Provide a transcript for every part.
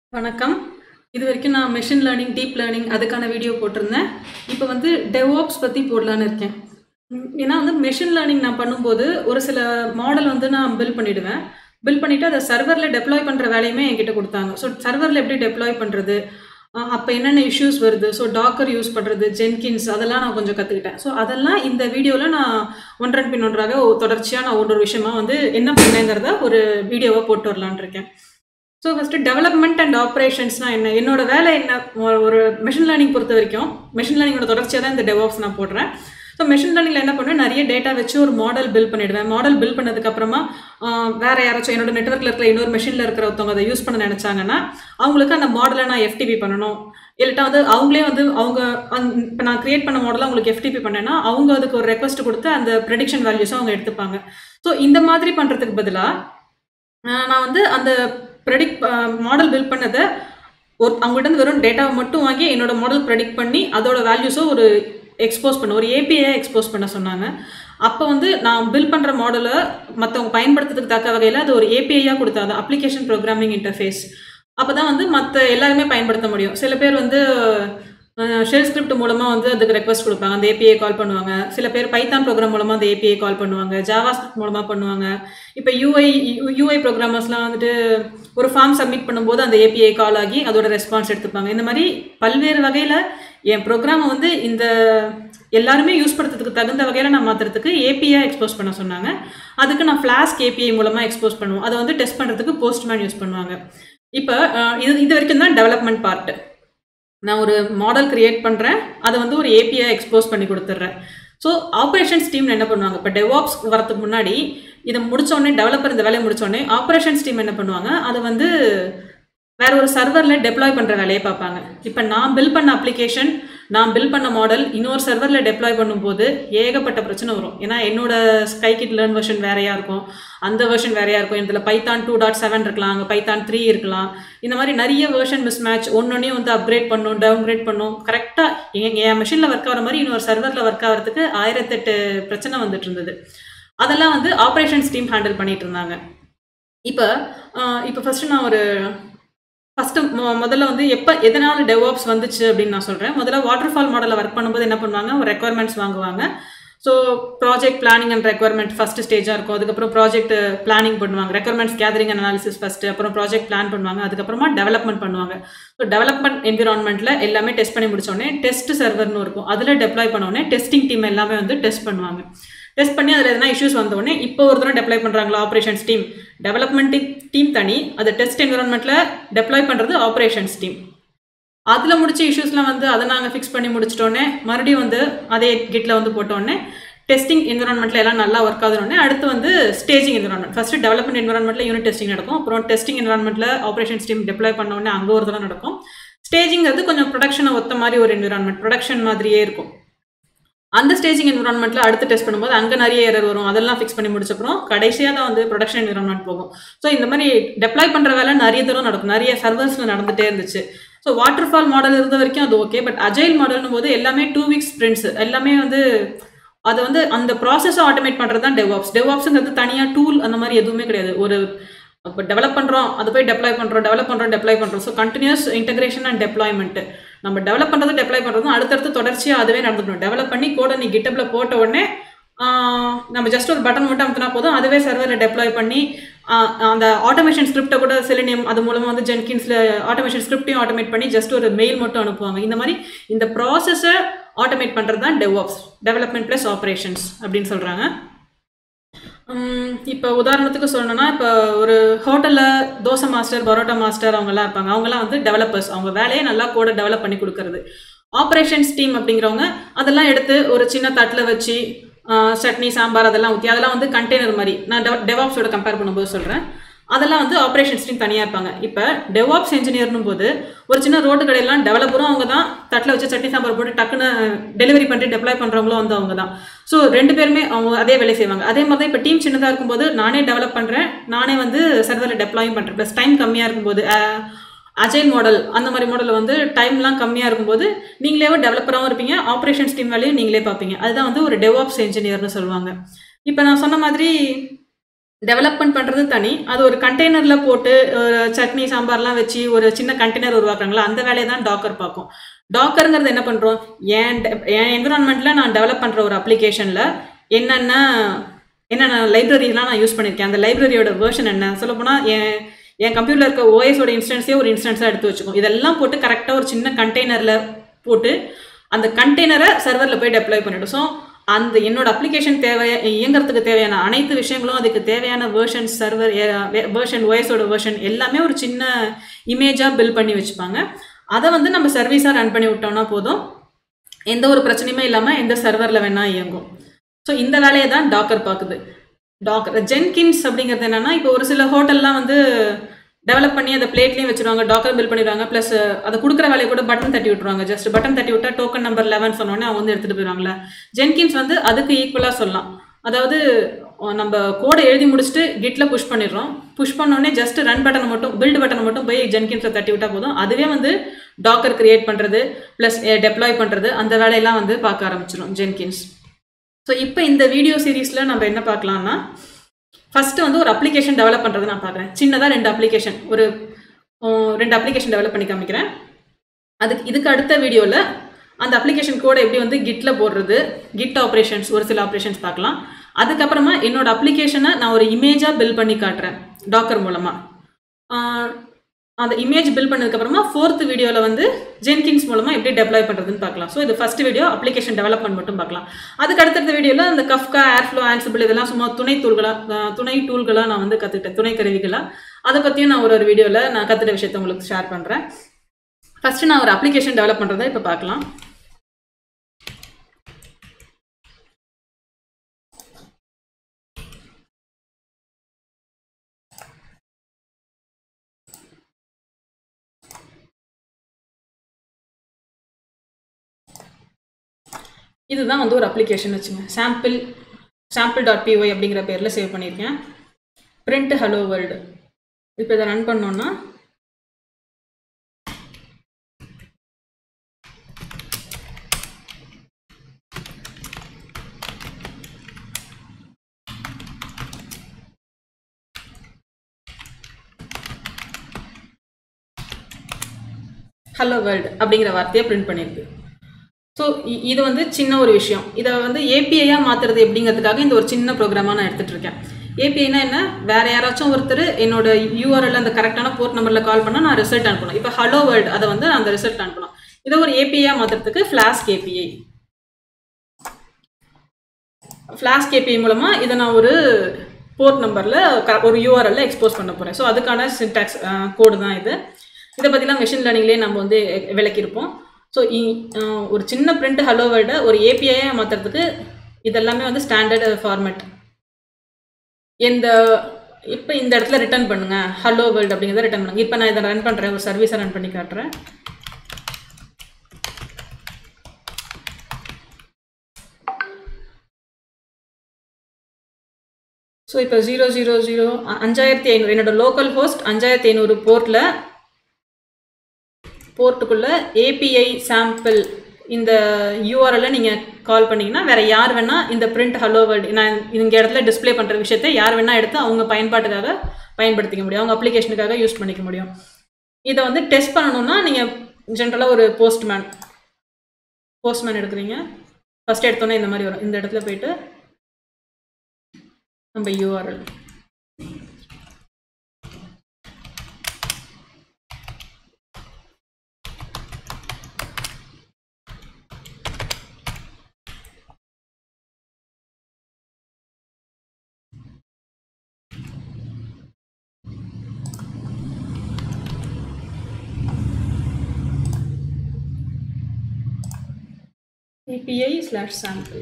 வணக்கம் இது வரைக்கும் நான் மெஷின் லேர்னிங் டீப் லேர்னிங் அதுக்கான வீடியோ போட்டிருந்தேன் இப்போ வந்து டெவாப்ஸ் பற்றி போடலான்னு இருக்கேன் ம், ஏன்னா வந்து மெஷின் லேர்னிங் நான் பண்ணும்போது ஒரு சில மாடல் வந்து நான் பில் பண்ணிவிடுவேன் பில் பண்ணிவிட்டு அதை சர்வரில் டெப்ளாய் பண்ணுற வேலையுமே என்கிட்ட கொடுத்தாங்க ஸோ சர்வரில் எப்படி டெப்ளாய் பண்ணுறது அப்போ என்னென்ன இஷ்யூஸ் வருது ஸோ டாக்கர் யூஸ் பண்ணுறது ஜென்கின்ஸ் அதெல்லாம் நான் கொஞ்சம் கற்றுக்கிட்டேன் ஸோ அதெல்லாம் இந்த வீடியோவில் நான் ஒன்றன் பின் ஒன்றாக ஒ- தொடர்ச்சியாக நான் ஒரு ஒரு விஷயமா வந்து என்ன பண்ணேங்கிறத ஒரு வீடியோவாக போட்டு வரலான்னு இருக்கேன் ஸோ ஃபஸ்ட்டு டெவலப்மெண்ட் அண்ட் ஆப்ரேஷன்ஸ்னால் என்ன என்னோட வேலை என்ன ஒரு- ஒரு மெஷின் லேர்னிங் பொறுத்த வரைக்கும் மெஷின் லேர்னிங்கோட தொடர்ச்சியாக தான் இந்த டெவாப்ஸ் நான் போடுறேன் ஸோ மெஷின் லேர்னிங்கில் என்ன பண்ணுவேன் நிறைய டேட்டா வச்சு ஒரு மாடல் பில்ட் பண்ணிடுவேன் மாடல் பில்ட் பண்ணதுக்கப்புறமா வேற யாராச்சும் என்னோட நெட்ஒர்க்கில் இருக்கிற இன்னொரு மெஷினில் இருக்கிற ஒருத்தவங்க அதை யூஸ் பண்ண நினச்சாங்கன்னா அவங்களுக்கு அந்த மாடலை நான் எஃப்டிபி பண்ணணும் இல்லட்டா வந்து அவங்களே வந்து அவங்க இப்போ நான் கிரியேட் பண்ண மாடலை அவங்களுக்கு எஃப்டிபி பண்ணேன்னா அவங்க அதுக்கு ஒரு ரெக்வஸ்ட் கொடுத்து அந்த ப்ரெடிக்ஷன் வேல்யூஸை அவங்க எடுத்துப்பாங்க ஸோ இந்த மாதிரி பண்ணுறதுக்கு பதிலாக நான் வந்து அந்த ப்ரெடிக்ட் மாடல் பில்ட் பண்ணதை ஒரு அவங்கள்ட்ட இருந்து வெறும் டேட்டாவை மட்டும் வாங்கி என்னோட மாடல் ப்ரெடிக்ட் பண்ணி அதோட வேல்யூஸை ஒரு எக்ஸ்போஸ் பண்ண ஒரு ஏபிஐ எக்ஸ்போஸ் பண்ண சொன்னாங்க அப்போ வந்து நான் பில் பண்ணுற மாடலை மற்றவங்க பயன்படுத்துறதுக்கு தக்க வகையில் அது ஒரு ஏபிஐயாக கொடுத்தாங்க அப்ளிகேஷன் ப்ரோக்ராமிங் இன்டர்ஃபேஸ் அப்போ தான் வந்து மற்ற எல்லாருமே பயன்படுத்த முடியும் சில பேர் வந்து ஷெல் ஸ்கிரிப்ட் மூலமாக வந்து அதுக்கு ரெக்வஸ்ட் கொடுப்பாங்க அந்த ஏபிஐ கால் பண்ணுவாங்க சில பேர் பைத்தான் ப்ரோக்ராம் மூலமாக அந்த ஏபிஐ கால் பண்ணுவாங்க ஜாவா ஸ்கிரிப்ட் மூலமாக பண்ணுவாங்க இப்போ யூஐ யூஐ ப்ரோக்ராமர்ஸ்லாம் வந்துட்டு ஒரு ஃபார்ம் சப்மிட் பண்ணும்போது அந்த ஏபிஐ கால் ஆகி அதோட ரெஸ்பான்ஸ் எடுத்துப்பாங்க இந்த மாதிரி பல்வேறு வகையில் என் ப்ரோக்ராமை வந்து இந்த எல்லாருமே யூஸ் பண்ணுறதுக்கு தகுந்த வகையில் நான் மாற்றுறதுக்கு ஏபிஐ எக்ஸ்போஸ் பண்ண சொன்னாங்க அதுக்கு நான் ஃப்ளாஸ்க் ஏபிஐ மூலமாக எக்ஸ்போஸ் பண்ணுவோம் அதை வந்து டெஸ்ட் பண்ணுறதுக்கு போஸ்ட்மேன் யூஸ் பண்ணுவாங்க இப்போ அஹ், இது இது வரைக்கும் தான் டெவலப்மெண்ட் பார்ட்டு நான் ஒரு மாடல் கிரியேட் பண்ணுறேன் அதை வந்து ஒரு ஏபிஐ எக்ஸ்போஸ் பண்ணி கொடுத்துட்றேன் ஸோ ஆப்ரேஷன்ஸ் டீம் என்ன பண்ணுவாங்க இப்போ டெவாப்ஸ் வரதுக்கு முன்னாடி இதை முடிச்சோடனே டெவலப்பர் இந்த வேலையை முடிச்சோடனே ஆப்ரேஷன்ஸ் டீம் என்ன பண்ணுவாங்க அதை வந்து வேற ஒரு சர்வரில் டெப்ளாய் பண்ணுற வேலையை பார்ப்பாங்க இப்போ நான் பில் பண்ண அப்ளிகேஷன் நான் பில் பண்ண மாடல் இன்னொரு சர்வரில் டெப்ளாய் பண்ணும்போது ஏகப்பட்ட பிரச்சனை வரும் ஏன்னா என்னோட ஸ்கைகிட் லேர்ன் வெர்ஷன் வேறையாக இருக்கும் அந்த வெர்ஷன் வேறையாக இருக்கும் இதில் பைத்தான் டூ டாட் செவன் இருக்கலாம் அங்கே பைத்தான் த்ரீ இருக்கலாம் இந்த மாதிரி நிறைய வெர்ஷன் மிஸ் மேட்ச் ஒன்னொன்னையும் வந்து அப்கிரேட் பண்ணும் டவுன்கிரேட் பண்ணும் கரெக்டாக என் என் மிஷினில் ஒர்க் ஆகிற மாதிரி இன்னொரு சர்வரில் ஒர்க் ஆகிறதுக்கு ஆயிரத்தெட்டு பிரச்சனை வந்துட்டு இருந்தது அதெல்லாம் வந்து ஆப்ரேஷன்ஸ் டீம் ஹேண்டில் பண்ணிட்டு இருந்தாங்க இப்போ இப்போ ஃபஸ்ட்டு நான் ஒரு ஃபஸ்ட்டு முதல்ல வந்து எப்போ எதனால் டெவாப்ஸ் வந்துச்சு அப்படின்னு நான் சொல்கிறேன் முதல்ல வாட்டர் ஃபால் மாடலில் ஒர்க் பண்ணும்போது என்ன பண்ணுவாங்க ஒரு ரெக்குவயர்மெண்ட்ஸ் வாங்குவாங்க so project planning and requirement first ஸ்டேஜாக இருக்கும் அதுக்கப்புறம் ப்ராஜெக்ட் பிளானிங் பண்ணுவாங்க ரெக்குவயர்மெண்ட்ஸ் கேதரிங் அனாலிசிஸ் ஃபஸ்ட்டு அப்புறம் ப்ராஜெக்ட் பிளான் பண்ணுவாங்க அதுக்கப்புறமா டெவலப்மெண்ட் பண்ணுவாங்க ஸோ டெவலப்மெண்ட் என்விரான்மெண்ட்டில் எல்லாமே டெஸ்ட் பண்ணி முடிச்சோடனே டெஸ்ட் சர்வர்னு இருக்கும் அதில் டெப்ளாய் பண்ணோடனே டெஸ்டிங் டீம் எல்லாமே வந்து டெஸ்ட் பண்ணுவாங்க டெஸ்ட் பண்ணி அதில் எதனா இஷ்யூஸ் வந்தோடனே இப்போ ஒரு தடவை டெப்ளாய் பண்ணுறாங்களா ஆப்ரேஷன்ஸ் டீம் டெவலப்மெண்ட் டீம் தனி அதை டெஸ்ட் என்விரான்மெண்ட்டில் டெப்ளாய் பண்ணுறது ஆப்ரேஷன்ஸ் டீம் அதில் முடிச்ச இஷ்யூஸ்லாம் வந்து அதை நாங்கள் ஃபிக்ஸ் பண்ணி முடிச்சிட்டோன்னே மறுபடியும் வந்து அதே கிட்டில் வந்து போட்டோன்னே டெஸ்டிங் என்விரான்மெண்ட்டில் எல்லாம் நல்லா ஒர்க் ஆகுதுனே அடுத்து வந்து ஸ்டேஜிங் என்விரான்மெண்ட் ஃபஸ்ட்டு டெவலப்மெண்ட் என்விரான்மெண்ட்டில் யூனிட் டெஸ்டிங் நடக்கும் அப்புறம் டெஸ்டிங் என்விரான்மெண்ட்டில் ஆப்ரேஷன்ஸ் டீம் டெப்ளாய் பண்ணோடனே அங்கே ஒரு தடவை நடக்கும் ஸ்டேஜிங்கிறது கொஞ்சம் ப்ரொடக்ஷனை ஒத்த மாதிரி ஒரு என்விரான்மெண்ட் ப்ரொடக்ஷன் மாதிரியே இருக்கும் அந்த ஸ்டேஜிங் என்விரான்மெண்ட்டில் அடுத்து டெஸ்ட் பண்ணும்போது அங்கே நிறைய எரர் வரும் அதெல்லாம் ஃபிக்ஸ் பண்ணி முடிச்சப்பறம் கடைசியாக தான் வந்து ப்ரொடக்ஷன் என்விரான்மெண்ட் போகும் ஸோ இந்த மாதிரி டெப்ளாய் பண்ணுற வேலை நிறைய தூரம் நடக்கும் நிறைய சர்வர்ஸில் நடந்துகிட்டே இருந்துச்சு ஸோ வாட்டர் ஃபால் மாடல் இருந்த வரைக்கும் அது ஓகே பட் அஜைல் மாடல்னும் போது எல்லாமே டூ வீக்ஸ் ஸ்ப்ரிண்ட்ஸ் எல்லாமே வந்து அது வந்து அந்த ப்ராசஸை ஆட்டோமேட் பண்ணுறது தான் டெவாப்ஸ் டெவாப்ஸுங்கிறது தனியாக டூல் அந்த மாதிரி எதுவுமே கிடையாது ஒரு இப்போ டெவலப் பண்ணுறோம் அது போய் டெப்ளாய் பண்ணுறோம் டெவலப் பண்ணுறோம் டெப்ளாய் பண்ணுறோம் so continuous integration and deployment நம்ம டெவலப் பண்ணுறது டெப்ளாய் பண்ணுறதும் அடுத்தடுத்து தொடர்ச்சியாக அதுவே நடந்துக்கணும் டெவலப் பண்ணி கோடை நீ கிட்டப்ல போட்ட உடனே ஆஹ், நம்ம ஜஸ்ட் ஒரு பட்டன் மட்டும் அமுத்தினா போதும் அதுவே சர்வரில் டெப்ளாய் பண்ணி ஆஹ், அந்த ஆட்டோமேஷன் ஸ்கிரிப்டை கூட செலினியம் அது மூலமாக வந்து ஜென்கின்ஸில் ஆட்டோமேஷன் ஸ்கிரிப்டையும் ஆட்டோமேட் பண்ணி ஜஸ்ட் ஒரு மெயில் மட்டும் அனுப்புவாங்க இந்த மாதிரி இந்த ப்ராசஸை ஆட்டோமேட் பண்ணுறது தான் டெவாப்ஸ் டெவலப்மெண்ட் ப்ளஸ் ஆப்ரேஷன்ஸ் அப்படின்னு சொல்கிறாங்க இப்போ உதாரணத்துக்கு சொல்லணும்னா இப்போ ஒரு ஹோட்டலில் தோசை மாஸ்டர் பரோட்டா மாஸ்டர் அவங்கெல்லாம் இருப்பாங்க அவங்கெல்லாம் வந்து டெவலப்பர்ஸ் அவங்க வேலையை நல்லா கூட டெவலப் பண்ணி கொடுக்கறது ஆப்ரேஷன்ஸ் டீம் அப்படிங்கிறவங்க அதெல்லாம் எடுத்து ஒரு சின்ன தட்டில் வச்சு ஆஹ், சட்னி சாம்பார் அதெல்லாம் ஊற்றி அதெல்லாம் வந்து கண்டெய்னர் மாதிரி நான் டெவ டெவாப்ஸோட கம்பேர் பண்ணும்போது சொல்கிறேன் அதெல்லாம் வந்து ஆப்ரேஷன்ஸ் டீம் தனியாக இருப்பாங்க இப்போ டெவாப்ஸ் இன்ஜினியர்னும் போது ஒரு சின்ன ரோட்டு கடையெல்லாம் டெவலப்பரும் அவங்க தான் தட்டில் வச்சு சட்னி சாம்பார் போட்டு டக்குன்னு டெலிவரி பண்ணிட்டு டெப்ளாய் பண்ணுறவங்களும் வந்து அவங்க தான் ஸோ ரெண்டு பேருமே அவங்க அதே வேலை செய்வாங்க அதே மாதிரி தான் இப்போ டீம் சின்னதாக இருக்கும்போது நானே டெவலப் பண்ணுறேன் நானே வந்து சர்வரில் டெப்ளாயும் பண்ணுறேன் ப்ளஸ் டைம் கம்மியாக இருக்கும்போது அஜைல் மாடல் அந்த மாதிரி மாடலில் வந்து டைம்லாம் கம்மியாக இருக்கும்போது நீங்களே டெவலப்பராகவும் இருப்பீங்க ஆப்ரேஷன்ஸ் டீம் வேலையும் நீங்களே பார்ப்பீங்க அதுதான் வந்து ஒரு டெவாப்ஸ் இன்ஜினியர்னு சொல்லுவாங்க இப்போ நான் சொன்ன மாதிரி டெவலப்மெண்ட் பண்ணுறது தனி அது ஒரு கண்டெய்னரில் போட்டு ஒரு சட்னி சாம்பார்லாம் வச்சு ஒரு சின்ன கண்டெய்னர் உருவாக்குறாங்களா அந்த வேலையை தான் டாக்கர் பார்க்கும் டாக்கருங்கிறது என்ன பண்ணுறோம் என் de- என் என்விரான்மெண்ட்டில் நான் டெவலப் பண்ணுற ஒரு அப்ளிகேஷனில் என்னென்ன என்னென்ன லைப்ரரிலாம் நான் யூஸ் பண்ணியிருக்கேன் அந்த லைப்ரரியோட வேர்ஷன் என்ன சொல்லப்போனால் என் என் கம்ப்யூட்டரில் இருக்க ஓஎஸோட இன்ஸ்டன்ஸே ஒரு இன்ஸ்டன்ஸாக எடுத்து வச்சுக்கும் இதெல்லாம் போட்டு கரெக்டாக ஒரு சின்ன கண்டெய்னரில் போட்டு அந்த கண்டெய்னரை சர்வரில் போய் டெப்ளாய் பண்ணிவிடும் ஸோ அந்த என்னோட அப்ளிகேஷன் தேவை இயங்குறதுக்கு தேவையான அனைத்து விஷயங்களும் அதுக்கு தேவையான வேர்ஷன் சர்வர் வேர்ஷன் ஓஎஸோட வேர்ஷன் எல்லாமே ஒரு சின்ன இமேஜாக பில்ட் பண்ணி வச்சுப்பாங்க அதை வந்து நம்ம சர்வீஸாக ரன் பண்ணி விட்டோம்னா போதும் எந்த ஒரு பிரச்சனையுமே இல்லாமல் எந்த சர்வரில் வேணால் இயங்கும் ஸோ இந்த வேலையை தான் டாக்கர் பார்க்குது டாக்கர் ஜென்கின்ஸ் அப்படிங்கிறது என்னன்னா இப்போ ஒரு சில ஹோட்டல்லாம் வந்து டெவலப் பண்ணி அதை பிளேட்லேயும் வச்சிருவாங்க டாக்கர் பில் பண்ணிடுவாங்க ப்ளஸ் அதை கொடுக்குற வேலையை கூட பட்டன் தட்டி விட்டுருவாங்க ஜஸ்ட் பட்டன் தட்டி விட்டா டோக்கன் நம்பர் லெவன் சொன்னோடனே அவங்க வந்து எடுத்துகிட்டு போயிடுவாங்களே ஜென்கின்ஸ் வந்து அதுக்கு ஈக்குவலாக சொல்லலாம் அதாவது அஹ், நம்ம கோடை எழுதி முடிச்சுட்டு கிட்ல புஷ் பண்ணிடுறோம் புஷ் பண்ணோடனே ஜஸ்ட் ரன் பட்டனை மட்டும் பில்ட் பட்டனை மட்டும் போய் ஜென்கின்ஸை தட்டி விட்டா போதும் அதுவே வந்து டாக்கர் கிரியேட் பண்ணுறது ப்ளஸ் டெப்ளாய் பண்ணுறது அந்த வேலையெல்லாம் வந்து பார்க்க ஆரம்பிச்சிடும் ஜென்கின்ஸ் ஸோ இப்போ இந்த வீடியோ சீரீஸில் நம்ம என்ன பார்க்கலாம்னா ஃபஸ்ட்டு வந்து ஒரு அப்ளிகேஷன் டெவலப் பண்ணுறது நான் பார்க்குறேன் சின்னதாக ரெண்டு அப்ளிகேஷன் ஒரு அஹ், ரெண்டு அப்ளிகேஷன் டெவலப் பண்ணி காமிக்கிறேன் அதுக்கு இதுக்கு அடுத்த வீடியோவில் அந்த அப்ளிகேஷன் கோடை எப்படி வந்து கிட்டில் போடுறது கிட் ஆப்ரேஷன்ஸ் ஒரு சில ஆப்ரேஷன்ஸ் பார்க்கலாம் அதுக்கப்புறமா என்னோட அப்ளிகேஷனை நான் ஒரு இமேஜாக பில் பண்ணி காட்டுறேன் டாக்கர் மூலமாக அந்த இமேஜ் பில் பண்ணதுக்கப்புறமா ஃபோர்த் வீடியோவில் வந்து ஜென்கின்ஸ் மூலமாக எப்படி டெப்ளாய் பண்ணுறதுன்னு பார்க்கலாம் ஸோ இது ஃபஸ்ட் வீடியோ அப்ளிகேஷன் டெவலப்மெண்ட் மட்டும் பார்க்கலாம் அதுக்கு அடுத்தடுத்த வீடியோவில் அந்த கஃப்கா ஏர்ஃப்ளோ ஆன்சிபிள் இதெல்லாம் சும்மா துணை டூல்களாக துணை டூல்களாக நான் வந்து கற்றுக்கிட்டேன் துணை கருவிகளாக அதை பற்றியும் நான் ஒரு ஒரு வீடியோவில் நான் கற்றுட்ட விஷயத்தை உங்களுக்கு ஷேர் பண்ணுறேன் ஃபஸ்ட்டு நான் ஒரு அப்ளிகேஷன் டெவலப் பண்ணுறதை இப்போ பார்க்கலாம் இதுதான் வந்து ஒரு அப்ளிகேஷன் வச்சுங்க சாம்பிள் சாம்பிள் டாட் பிஒய் அப்படிங்கிற பேரில் சேவ் பண்ணியிருக்கேன் பிரிண்ட் ஹலோ வேர்ல்டு இப்போ இதை ரன் பண்ணோன்னா ஹலோ வேர்ல்டு அப்படிங்கிற வார்த்தையை பிரிண்ட் பண்ணியிருக்கு ஸோ இது வந்து சின்ன ஒரு விஷயம் இதை வந்து ஏபிஐயாக மாற்றுறது எப்படிங்கிறதுக்காக இந்த ஒரு சின்ன ப்ரோக்ராமாக நான் எடுத்துகிட்டு இருக்கேன் ஏபிஐனா என்ன வேற யாராச்சும் ஒருத்தர் என்னோட யூஆர்எல் அந்த கரெக்டான போர்ட் நம்பரில் கால் பண்ணால் நான் ரிசல்ட் அனுப்பணும் இப்போ ஹலோ வேர்ல்டு அதை வந்து அந்த ரிசல்ட் அனுப்பணும் இதை ஒரு ஏபிஐயாக மாற்றுறதுக்கு ஃப்ளாஸ்க் ஏபிஐ ஃப்ளாஸ்க் ஏபிஐ மூலமாக இதை நான் ஒரு போர்ட் நம்பரில் ஒரு யூஆர்எல்ல எக்ஸ்போஸ் பண்ண போகிறேன் ஸோ அதுக்கான சின்டாக்ஸ் கோடு தான் இது இதை பற்றிலாம் மெஷின் லேர்னிங்லேயே நம்ம வந்து எ- விளக்கியிருப்போம் ஸோ ஒரு சின்ன பிரிண்ட் ஹலோ வேர்டை ஒரு ஏபிஐயாக மாற்றுறதுக்கு இதெல்லாமே வந்து ஸ்டாண்டர்ட் ஃபார்மேட் இந்த இப்போ இந்த இடத்துல ரிட்டர்ன் பண்ணுங்க ஹலோ வேர்ல்டு அப்படிங்கிறத ரிட்டர்ன் பண்ணுங்க இப்போ நான் இதை ரன் பண்ணுறேன் ஒரு சர்வீஸை ரன் பண்ணி காட்டுறேன் ஸோ இப்போ ஜீரோ ஜீரோ ஜீரோ அஞ்சாயிரத்தி ஐநூறு என்னோட லோக்கல் ஹோஸ்ட் அஞ்சாயிரத்தி ஐநூறு போர்ட்டில் போர்ட்டுக்குள்ளே ஏபிஐ சாம்பிள் இந்த யூஆர்எல்ல நீங்கள் கால் பண்ணீங்கன்னா வேறு யார் வேணால் இந்த பிரிண்ட் ஹலோ வேர்ல்டு நான் இந்த இடத்துல டிஸ்ப்ளே பண்ணுற விஷயத்தை யார் வேணால் எடுத்து அவங்க பயன்பாட்டுக்காக பயன்படுத்திக்க முடியும் அவங்க அப்ளிகேஷனுக்காக யூஸ் பண்ணிக்க முடியும் இதை வந்து டெஸ்ட் பண்ணணும்னா நீங்கள் ஜென்ரலாக ஒரு போஸ்ட்மேன் போஸ்ட்மேன் எடுக்கிறீங்க ஃபஸ்ட் எடுத்தோன்னே இந்த மாதிரி வரும் இந்த இடத்துல போயிட்டு நம்ம URL API slash sample.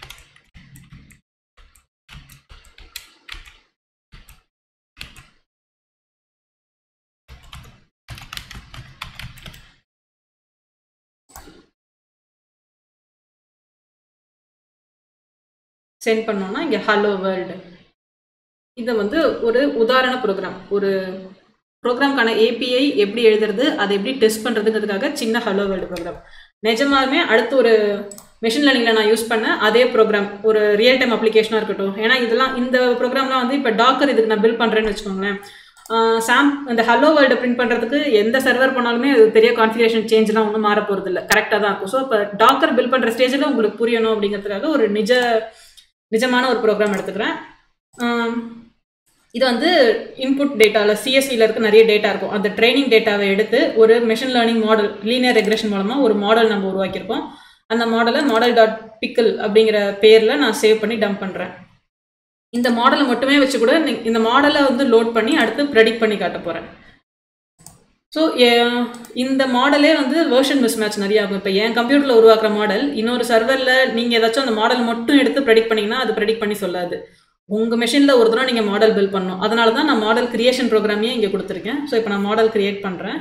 Send பண்ணோம்னா இங்கே ஹலோ வேர்ல்டு இது வந்து ஒரு உதாரண ப்ரோக்ராம் ஒரு ப்ரோக்ராம்க்கான ஏபிஐ எப்படி எழுதுறது அதை எப்படி டெஸ்ட் பண்ணுறதுங்கிறதுக்காக சின்ன ஹலோ வேர்ல்டு ப்ரோக்ராம் நிஜமாலுமே அடுத்து ஒரு மெஷின் லேர்னிங்கில் நான் யூஸ் பண்ண அதே ப்ரோக்ராம் ஒரு ரியல் டைம் அப்ளிகேஷனாக இருக்கட்டும் ஏன்னா இதெல்லாம் இந்த ப்ரோக்ராம்லாம் வந்து இப்போ டாக்கர் இதுக்கு நான் பில்ட் பண்ணுறேன்னு வச்சுக்கோங்களேன் சாம் இந்த ஹலோ வேர்ல்டு பிரிண்ட் பண்ணுறதுக்கு எந்த சர்வர் போனாலுமே அது பெரிய கான்ஃபிகரேஷன் சேஞ்ச்லாம் ஒன்றும் மாற போகிறது இல்லை கரெக்டாக தான் இருக்கும் ஸோ இப்போ டாக்கர் பில்ட் பண்ணுற ஸ்டேஜில் உங்களுக்கு புரியணும் அப்படிங்கிறதுக்காக ஒரு நிஜ நிஜமான ஒரு ப்ரோக்ராம் எடுத்துக்கிறேன் ஆம், இது வந்து இன்புட் டேட்டாவில் சிஎஸ்சியில் இருக்க நிறைய டேட்டா இருக்கும் அந்த ட்ரைனிங் டேட்டாவை எடுத்து ஒரு machine learning model linear regression மூலமாக ஒரு மாடல் நம்ம உருவாக்கியிருக்கோம் அந்த மாடலை மாடல் டாட் பிக்கல் அப்படிங்கிற பேரில் நான் சேவ் பண்ணி டம்ப் பண்ணுறேன் இந்த மாடலை மட்டுமே வச்சு கூட நீ- இந்த மாடலை வந்து லோட் பண்ணி அடுத்து ப்ரெடிக்ட் பண்ணி காட்ட போகிறேன் ஸோ இந்த மாடலே வந்து வேர்ஷன் மிஸ் மேட்ச் நிறைய ஆகும் இப்போ என் கம்ப்யூட்டரில் உருவாக்குற மாடல் இன்னொரு சர்வரில் நீங்கள் ஏதாச்சும் அந்த மாடல் மட்டும் எடுத்து ப்ரெடிக்ட் பண்ணிங்கன்னா அது ப்ரெடிக்ட் பண்ணி சொல்லாது உங்கள் மெஷினில் ஒரு தடவை நீங்கள் மாடல் பில்ட் பண்ணணும் அதனால தான் நான் மாடல் கிரியேஷன் ப்ரோக்ராமையே இங்கே கொடுத்துருக்கேன் ஸோ இப்போ நான் மாடல் கிரியேட் பண்ணுறேன்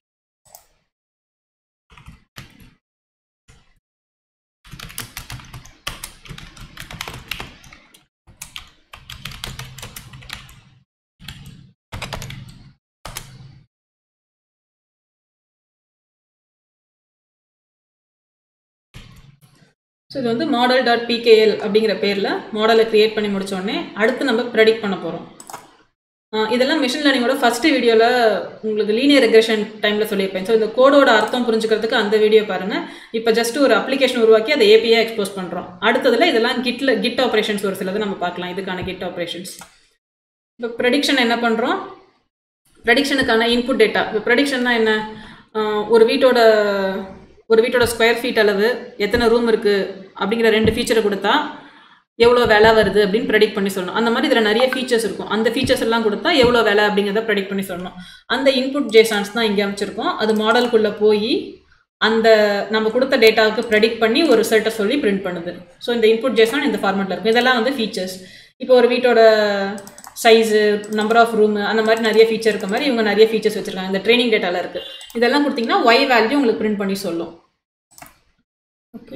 ஸோ இது வந்து மாடல் டாட் பிகேஎல் அப்படிங்கிற பேரில் மாடலை க்ரியேட் பண்ணி முடிச்ச உடனே அடுத்து நம்ம ப்ரெடிக்ட் பண்ண போகிறோம் இதெல்லாம் மிஷின் லேர்னிங்கோட ஃபஸ்ட்டு வீடியோவில் உங்களுக்கு லீனியர் ரெக்ரெஷன் டைமில் சொல்லியிருப்பேன் ஸோ இந்த கோடோட அர்த்தம் புரிஞ்சுக்கிறதுக்கு அந்த வீடியோ பாருங்கள் இப்போ ஜஸ்ட் ஒரு அப்ளிகேஷன் உருவாக்கி அதை ஏபிஐ எக்ஸ்போஸ் பண்ணுறோம் அடுத்ததில் இதெல்லாம் கிட்டில் கிட் ஆப்ரேஷன்ஸ் ஒரு சிலது நம்ம பார்க்கலாம் இதுக்கான கிட் ஆப்ரேஷன்ஸ் இப்போ ப்ரெடிக்ஷன் என்ன பண்ணுறோம் ப்ரெடிக்ஷனுக்கான இன்புட் டேட்டா இப்போ ப்ரெடிக்ஷன்னா என்ன ஆஹ் ஒரு வீட்டோட ஒரு வீட்டோட ஸ்கொயர் ஃபீட் அளவு எத்தனை ரூம் இருக்குது அப்படிங்கிற ரெண்டு ஃபீச்சரை கொடுத்தா எவ்வளோ விலை வருது அப்படின்னு ப்ரெடிக்ட் பண்ணி சொல்லணும் அந்த மாதிரி இதில் நிறைய ஃபீச்சர்ஸ் இருக்கும் அந்த ஃபீச்சர்ஸ் எல்லாம் கொடுத்தா எவ்வளோ விலை அப்படிங்கிறத ப்ரெடிக்ட் பண்ணி சொல்லணும் அந்த இன்புட் ஜேசான்ஸ் தான் இங்கே அமைச்சிருக்கோம் அது மாடலுக்குள்ளே போய் அந்த நம்ம கொடுத்த டேட்டாவுக்கு ப்ரெடிக்ட் பண்ணி ஒரு ரிசல்ட்டை சொல்லி பிரிண்ட் பண்ணுது ஸோ இந்த இன்புட் ஜேசான் இந்த ஃபார்மேட்டில் இருக்கும் இதெல்லாம் வந்து ஃபீச்சர்ஸ் இப்போ ஒரு வீட்டோட சைஸு நம்பர் ஆஃப் ரூம் அந்த மாதிரி நிறைய ஃபீச்சர் இருக்க மாதிரி இவங்க நிறைய ஃபீச்சர்ஸ் வச்சுருக்காங்க இந்த ட்ரைனிங் டேட்டாவில் இருக்குது இதெல்லாம் கொடுத்தீங்கன்னா ஒய் வேல்யூ உங்களுக்கு பிரிண்ட் பண்ணி சொல்லும் ஓகே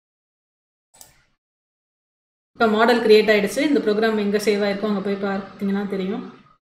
இப்போ மாடல் கிரியேட் ஆயிடுச்சு இந்த ப்ரோக்ராம் எங்கே சேவ் ஆயிருக்கோ அங்கே போய் பார்த்தீங்கன்னா தெரியும்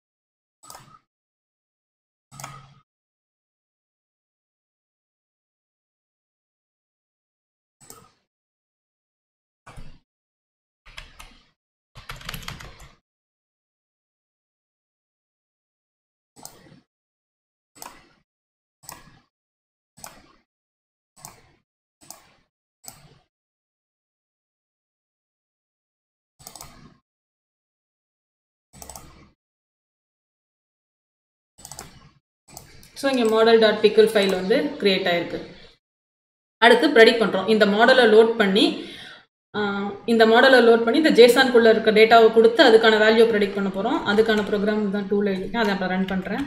ஸோ இங்கே மாடல் டாட் பிக்கிள் ஃபைல் வந்து கிரியேட் ஆயிருக்கு அடுத்து ப்ரெடிக்ட் பண்ணுறோம் இந்த மாடலை லோட் பண்ணி ஆஹ், இந்த மாடலை லோட் பண்ணி இந்த ஜேசான்குள்ளே இருக்க டேட்டாவை கொடுத்து அதுக்கான வேல்யூ ப்ரெடிக்ட் பண்ண போகிறோம் அதுக்கான ப்ரோக்ராம் தான் டூல் எழுதிருக்கேன் அதை அப்புறம் ரன் பண்ணுறேன்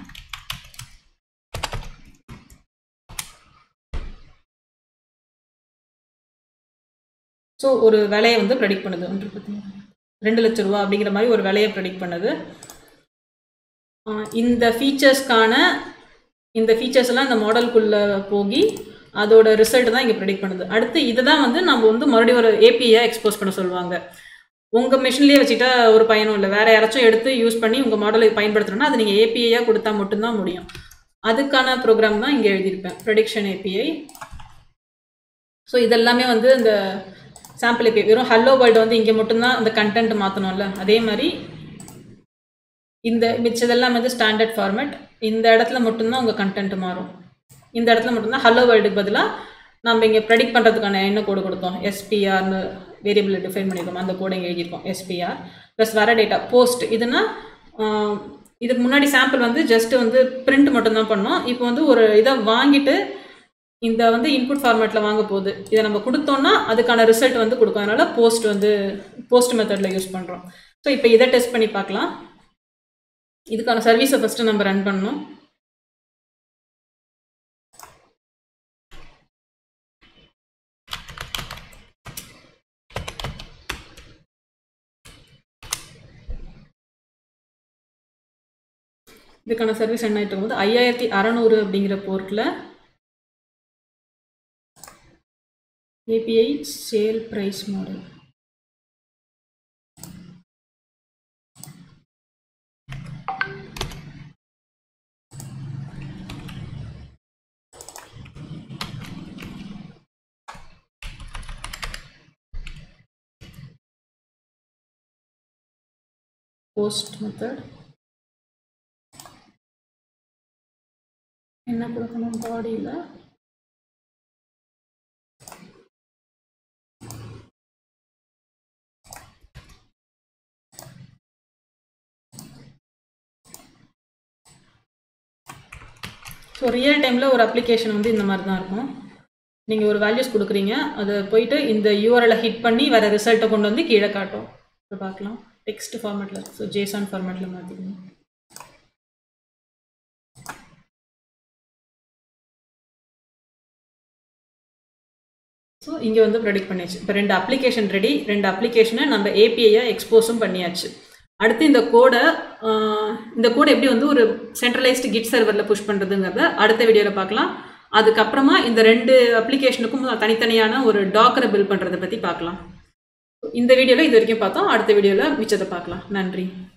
ஸோ ஒரு விலையை வந்து ப்ரெடிக்ட் பண்ணுது ஒன்று பார்த்தீங்கன்னா ரெண்டு லட்ச ரூபா அப்படிங்கிற மாதிரி ஒரு விலையை ப்ரெடிக்ட் பண்ணுது ஆஹ் இந்த ஃபீச்சர்ஸ்க்கான இந்த ஃபீச்சர்ஸ் எல்லாம் இந்த மாடலுக்குள்ளே போகி அதோட ரிசல்ட் தான் இங்கே ப்ரெடிக்ட் பண்ணுது அடுத்து இதை தான் வந்து நம்ம வந்து மறுபடியும் ஒரு ஏபிஐ எக்ஸ்போஸ் பண்ண சொல்லுவாங்க உங்கள் மிஷின்லேயே வச்சுட்டா ஒரு பயனும் இல்லை வேறு யாராச்சும் எடுத்து யூஸ் பண்ணி உங்கள் மாடலை பயன்படுத்தணும்னா அது நீங்கள் ஏபிஐயாக கொடுத்தா மட்டும்தான் முடியும் அதுக்கான ப்ரோக்ராம் தான் இங்கே எழுதியிருப்பேன் ப்ரெடிக்ஷன் ஏபிஐ ஸோ இதெல்லாமே வந்து இந்த சாம்பிள் ஏபிஐ வெறும் ஹலோ வேர்ல்டு வந்து இங்கே மட்டும்தான் அந்த கண்டென்ட் மாற்றணும்ல அதே மாதிரி இந்த மிச்சதெல்லாம் வந்து ஸ்டாண்டர்ட் ஃபார்மேட் இந்த இடத்துல மட்டும்தான் உங்கள் கண்டென்ட் மாறும் இந்த இடத்துல மட்டும்தான் ஹலோ வேர்ல்டுக்கு பதிலாக நம்ம இங்கே ப்ரெடிக்ட் பண்ணுறதுக்கான என்ன கோடு கொடுத்தோம் எஸ்பிஆர்னு வேரியபிள் டிஃபைன் பண்ணியிருக்கோம் அந்த கோடை இங்கே எழுதியிருக்கோம் எஸ்பிஆர் ப்ளஸ் வர டேட்டா போஸ்ட் இதுனா ஆஹ், இதுக்கு முன்னாடி சாம்பிள் வந்து ஜஸ்ட் வந்து பிரிண்ட் மட்டும்தான் பண்ணோம் இப்போ வந்து ஒரு இதை வாங்கிட்டு இந்த வந்து இன்புட் ஃபார்மேட்டில் வாங்க போகுது இதை நம்ம கொடுத்தோம்னா அதுக்கான ரிசல்ட் வந்து கொடுக்கும் அதனால் போஸ்ட் வந்து போஸ்ட் மெத்தடில் யூஸ் பண்ணுறோம் ஸோ இப்போ இதை டெஸ்ட் பண்ணி பார்க்கலாம் இதுக்கான சர்வீஸை ஃபஸ்ட்டு நம்ம ரன் பண்ணணும் இதுக்கான சர்வீஸ் என்ன ஆகிட்டு போது ஐயாயிரத்தி அறநூறு அப்படிங்கிற போர்ட்டில் API sale price model post method என்ன கொடுக்கணும் பாடியில் ஸோ ரியல் டைமில் ஒரு அப்ளிகேஷன் வந்து இந்த மாதிரி தான் இருக்கும் நீங்கள் ஒரு வேல்யூஸ் கொடுக்குறீங்க அதை போயிட்டு இந்த யூஆர்எலை ஹிட் பண்ணி வர ரிசல்ட்டை கொண்டு வந்து கீழே காட்டும் இப்போ பார்க்கலாம் டெக்ஸ்ட் ஃபார்மேட்டில் ஸோ ஜேசான் ஃபார்மேட்டில் மாற்றிக்கணும் ஸோ இங்கே வந்து ப்ரெடிக்ட் பண்ணியாச்சு இப்போ ரெண்டு அப்ளிகேஷன் ரெடி ரெண்டு அப்ளிகேஷனை நம்ம ஏபிஐயை எக்ஸ்போஸும் பண்ணியாச்சு அடுத்து இந்த கோடை இந்த கோடை எப்படி வந்து ஒரு சென்ட்ரலைஸ்டு கிட் சர்வரில் புஷ் பண்ணுறதுங்கிறத அடுத்த வீடியோவில் பார்க்கலாம் அதுக்கப்புறமா இந்த ரெண்டு அப்ளிகேஷனுக்கும் தனித்தனியான ஒரு டாக்கரை பில்ட் பண்ணுறதை பற்றி பார்க்கலாம் இந்த வீடியோவில் இது வரைக்கும் பார்த்தோம் அடுத்த வீடியோவில் மிச்சத்தை பார்க்கலாம் நன்றி